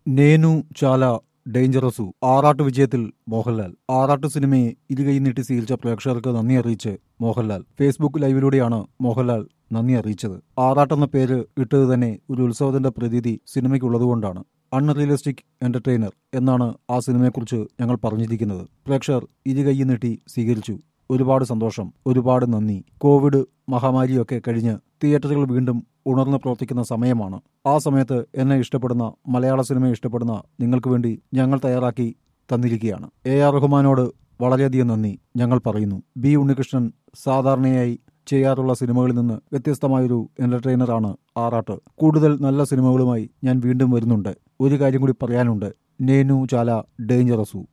നേനു ചാല ഡേഞ്ചറസു ആറാട്ട് വിജയത്തിൽ മോഹൻലാൽ ആറാട്ട് സിനിമയെ ഇരുകൈ നീട്ടി സ്വീകരിച്ച പ്രേക്ഷകർക്ക് നന്ദി അറിയിച്ച് മോഹൻലാൽ ഫേസ്ബുക്ക് ലൈവിലൂടെയാണ് മോഹൻലാൽ നന്ദി അറിയിച്ചത് ആറാട്ട് എന്ന പേര് ഇട്ടത് തന്നെ ഒരു ഉത്സവത്തിന്റെ പ്രതീതി സിനിമയ്ക്കുള്ളതുകൊണ്ടാണ് അൺറിയലിസ്റ്റിക് എന്റർടൈനർ എന്നാണ് ആ സിനിമയെക്കുറിച്ച് ഞങ്ങൾ പറഞ്ഞിരിക്കുന്നത് പ്രേക്ഷകർ ഇരുകൈ നീട്ടി സ്വീകരിച്ചു ഒരുപാട് സന്തോഷം ഒരുപാട് നന്ദി കോവിഡ് മഹാമാരിയൊക്കെ കഴിഞ്ഞ് തിയേറ്ററുകൾ വീണ്ടും ഉണർന്ന് പ്രവർത്തിക്കുന്ന സമയമാണ് ആ സമയത്ത് എന്നെ ഇഷ്ടപ്പെടുന്ന മലയാള സിനിമയെ ഇഷ്ടപ്പെടുന്ന നിങ്ങൾക്ക് വേണ്ടി ഞങ്ങൾ തയ്യാറാക്കി തന്നിരിക്കുകയാണ് എ ആർ റഹ്മാനോട് വളരെയധികം നന്ദി ഞങ്ങൾ പറയുന്നു ബി ഉണ്ണികൃഷ്ണൻ സാധാരണയായി ചെയ്യാറുള്ള സിനിമകളിൽ നിന്ന് വ്യത്യസ്തമായൊരു എന്റർടൈനറാണ് ആറാട്ട് കൂടുതൽ നല്ല സിനിമകളുമായി ഞാൻ വീണ്ടും വരുന്നുണ്ട് ഒരു കാര്യം കൂടി പറയാനുണ്ട് നേനു ചാല ഡേഞ്ചറസു